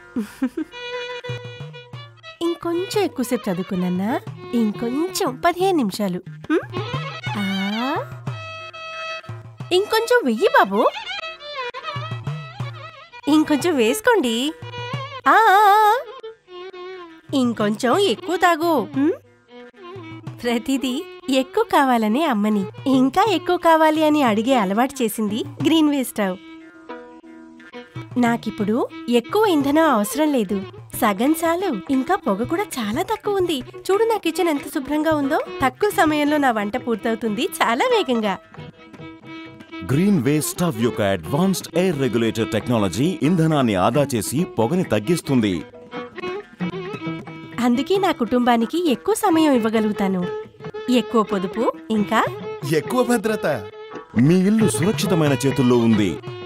ఇంకొంచెం ఎక్కువసేపు చదువుకున్నా ఇంకొంచెం పదిహేను నిమిషాలు హ్మ్? ఆ, ఇంకొంచెం వెయ్యి బాబు ఇంకొంచెం వేసుకోండి ఆ, ఆ, ఆ. ఇంకొంచెం ఎక్కువ తాగు హ్మ్? ప్రతిదీ ఎక్కువ కావాలని అమ్మని ఇంకా ఎక్కువ కావాలి అని అడిగే అలవాటు చేసింది గ్రీన్ వే స్టవ్ నాకిప్పుడు ఎక్కువ ఇంధనం అవసరం లేదు సగం చాలు ఇంకా పొగ కూడా చాలా తక్కువ ఉంది చూడు నా కిచెన్ ఎంత శుభ్రంగా ఉందో తక్కువ సమయంలో నా వంట పూర్తవుతుంది చాలా వేగంగా గ్రీన్ వే స్టవ్ యొక్క అడ్వాన్స్డ్ ఎయిర్ రెగ్యులేటర్ టెక్నాలజీ ఇంధనాన్ని ఆదా చేసి పొగని తగ్గిస్తుంది అందుకే నా కుటుంబానికి ఎక్కువ సమయం ఇవ్వగలుగుతాను ఎక్కువ పొదుపు ఇంకా ఎక్కువ భద్రత మీ ఇల్లు సురక్షితమైన చేతుల్లో ఉంది